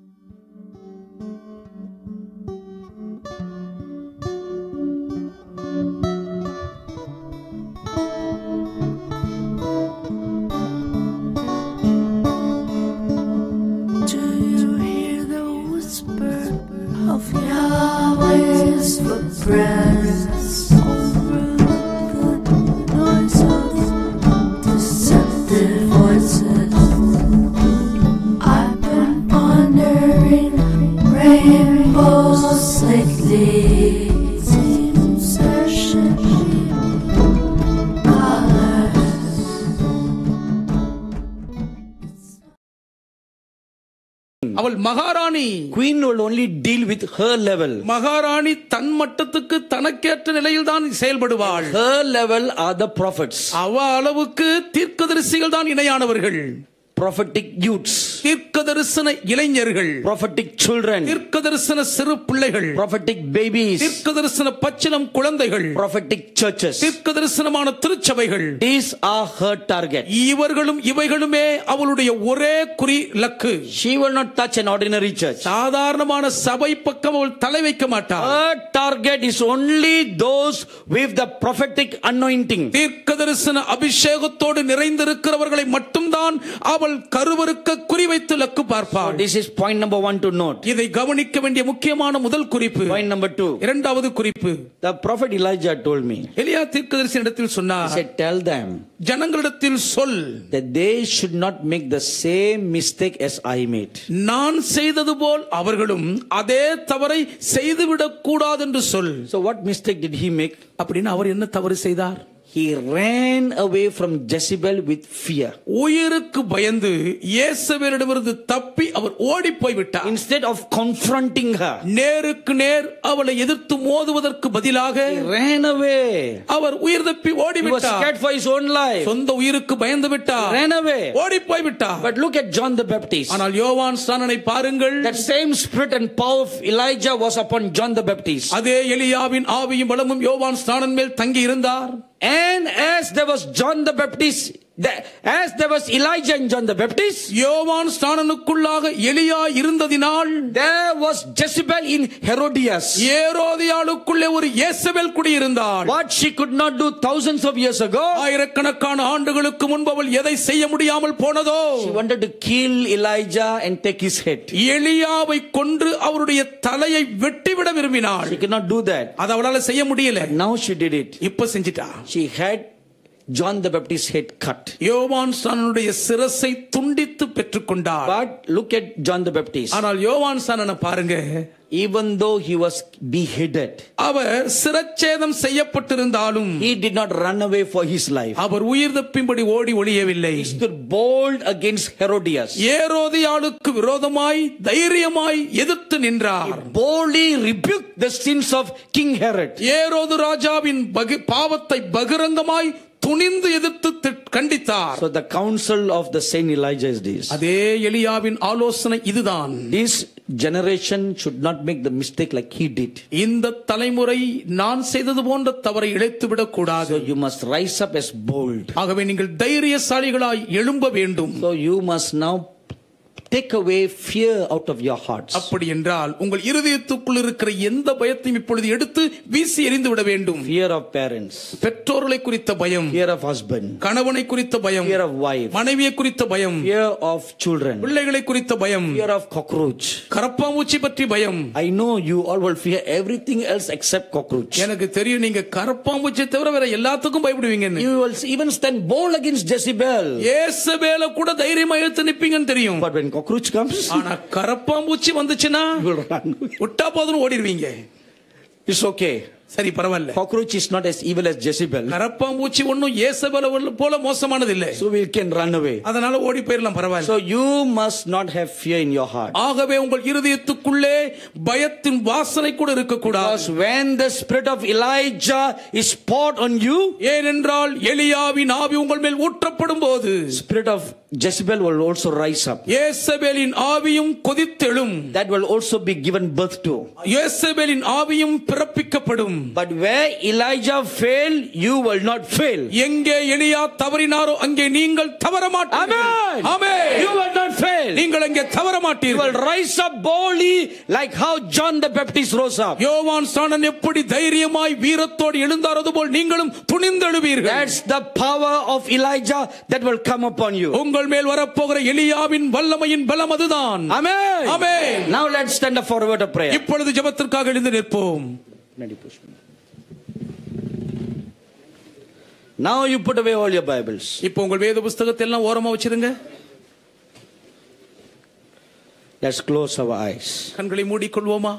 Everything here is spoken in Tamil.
Do you hear the whisper of Yahweh's footprints over the noise of deceptive voices? I've been pondering rainbows lately. Seems there should be colors. அவள் மகாராணி Queen will only deal with her level. மகாராணி தன் மட்டத்துக்கு தனக்கேற்ற நிலையில் தான் செயல்படுவாள் Her level are the prophets, அவ அளவுக்கு தீர்க்கதரிசிகள் தான் இணையானவர்கள் prophetic youths, தீர்க்க தரிசன இளைஞர்கள் prophetic children, தீர்க்க தரிசன சிறு பிள்ளைகள் prophetic babies, தீர்க்க தரிசன பச்சிலம் குழந்தைகள் prophetic churches. தீர்க்க தரிசனமான திருச்சபைகள் These are her target. இவர்களும் இவைகளுமே அவளுடைய ஒரே குறி லக்கு She will not touch an ordinary church. சாதாரணமான சபை பக்கம் அவள் தலை வைக்க மாட்டாள் Her target is only those with the prophetic anointing. தீர்க்க தரிசன அபிஷேகத்தோடு நிறைந்திருக்கிறவர்களை மட்டும்தான் அவள் கருவறுக்க குறிவைத்து லக்கு பார்ப்பாள் This is point number one to note. இதை கவனிக்க வேண்டிய முக்கியமான முதல் குறிப்பு Point number two. இரண்டாவது குறிப்பு The prophet Elijah told me, எலியா தீர்க்கதரிசி இடத்தில் he சொன்னார் said, Tell them ஜனங்களிடத்தில் சொல் that they should not make the same mistake as I made. நான் செய்தது போல் அவர்களும் அதே தவறை செய்துவிடக் கூடாது என்று சொல் So, what mistake did he make? அப்படின்னு அவர் என்ன தவறு செய்தார் He ran away from Jezebel with fear. உயிருக்கு பயந்து இயேசுவினிடமிருந்து தப்பி அவர் ஓடி போய் விட்டார் Instead of confronting her, நேருக்கு நேர் அவளை எதிர்த்து மோதுவதற்கு பதிலாக he ran away. அவர் உயிர் தப்பி ஓடி He was விட்டார் scared for his own life. சொந்த உயிருக்கு பயந்து விட்டார் Ran away. ஓடி போய் விட்டார் But look at John the Baptist. ஆனால் யோவான் ஸ்நானனை பாருங்கள் That same spirit and power of Elijah was upon John the Baptist. அதே எலியாவின் ஆவியும் பலமும் யோவான் ஸ்நானன் மேல் தங்கி இருந்தார் And as there was John the Baptist, the- as there was Elijah and John the Baptist, யோவான் ஸ்நானனுக்குள்ளாக எலியா இருந்ததினால் there was Jezebel in Herodias. ஏரோதியாளுக்குள்ளே ஒரு இயேசபேல் குடியிருந்தாள் What she could not do thousands of years ago, ஆயிரக்கணக்கான ஆண்டுகளுக்கு முன்பு அவள் எதை செய்ய முடியாமல் போனதோ she wanted to kill Elijah and take his head. எலியாவை கொன்று அவருடைய தலையை வெட்டிவிட விரும்பினாள் She could not do that. அது அவளால செய்ய முடியல Now she did it. இப்ப செஞ்சிட்டா She had John the Baptist's head cut. யோவான் ஸ்நானனுடைய சிரசை துண்டித்து பெற்றுக்கொண்டார் But look at John the Baptist. ஆனால் யோவான் ஸ்நானனை பாருங்க Even though he was beheaded, our சிரச்சேதம் செய்யப்பட்டிருந்தாலும் he did not run away for his life. அவர் உயிர் தப்பின்படி ஓடி ஒளியவில்லை He stood bold against Herodias. ஏரோதியாளுக்கு விரோதமாய் தைரியமாய் எதிர்த்து நின்றார் boldly rebuked the sins of King Herod. ஏரோது ராஜாவின் பகி- பாவத்தை பகிரங்கமாய் துணிந்து எதிர்த்து தி- கண்டித்தார் So the counsel of the saint Elijah is this. அதே எலியாவின் ஆலோசனை இதுதான் This generation should not make the mistake like he did. இந்த தலைமுறை நான் செய்தது போன்ற தவறை இழைத்து விடக் கூடாது So you must rise up as bold. ஆகவே நீங்கள் தைரியசாலிகளாய் எழும்ப வேண்டும் So you must now take away fear out of your hearts. அப்படி என்றால் உங்கள் இருதயத்துக்குள் இருக்கிற எந்த பயத்தையும் இப்பொழுது எடுத்து வீசி எறிந்து விட வேண்டும் Fear of parents, பெற்றோர்களை குறித்த பயம் fear of husband, கணவனை குறித்த பயம் fear of wife, மனைவியை குறித்த பயம் fear of children, பிள்ளைகளை குறித்த பயம் fear of cockroach. கரப்பாம்பூச்சி பற்றி பயம் I know you all will fear everything else except cockroach. எனக்கு தெரியும் நீங்க கரப்பாம்பூச்சி தவிர வேற எல்லாத்துக்கும் பயப்படுவீங்கன்னு You will even stand bold against Jezebel. ஏசபேல கூட தைரியமா எழுத்து நிப்பீங்கன்னு தெரியும் But when cockroach comes, ஆனா கரப்பாம்பூச்சி வந்துச்சுன்னா you will run. விட்டா போதுன்னு ஓடிடுவீங்க It's okay. சரி பரவாயில்ல Cockroach is not as evil as Jezebel. கரப்பாம்பூச்சி ஒண்ணும் ஏசபேல போல மோசமானது இல்ல So we can run away. அதனால ஓடி போயிடலாம் பரவாயில்ல So you must not have fear in your heart. ஆகவே உங்கள் இருதயத்துக்குள்ளே பயத்தின் வாசனை கூட இருக்கக்கூடாது Because when the spirit of Elijah is poured on you, ஏனென்றால் எலியாவின் ஆவி உங்கள் மேல் ஊற்றப்படும் போது spirit of Jezebel will also rise up. ஏசபேலின் ஆவியும் கொதித்தெழும் That will also be given birth to. ஏசபேலின் ஆவியும் பிறப்பிக்கப்படும் But where Elijah failed, you will not fail. எங்கே எலியா தவறினாரோ அங்கே நீங்கள் தவற மாட்டீர்கள் Amen. Amen. You will not fail. நீங்கள் அங்கே தவற You will மாட்டீர்கள் rise up boldly like how John the Baptist rose up. யோவான் ஸ்நானன் எப்படி தைரியமாய் வீரத்தோடு எழுந்தார் அதுபோல் நீங்களும் துணிந்தெழுவீர்கள் That's the power of Elijah that will come upon you. உங்கள் மேல் வரப்போகிற எலியாவின் வல்லமையின் பலம் அதுதான் Amen. Amen. Now let's stand up for a word of prayer. இப்பொழுது ஜெபத்திற்காக எழுந்து நிற்போம் Now you put away all your Bibles. இப்போ உங்கள் வேத புஸ்தகத்தை எல்லாம் ஓரமா வச்சிருங்க Let's close our eyes. கண்களை மூடிக்கொள்வோமா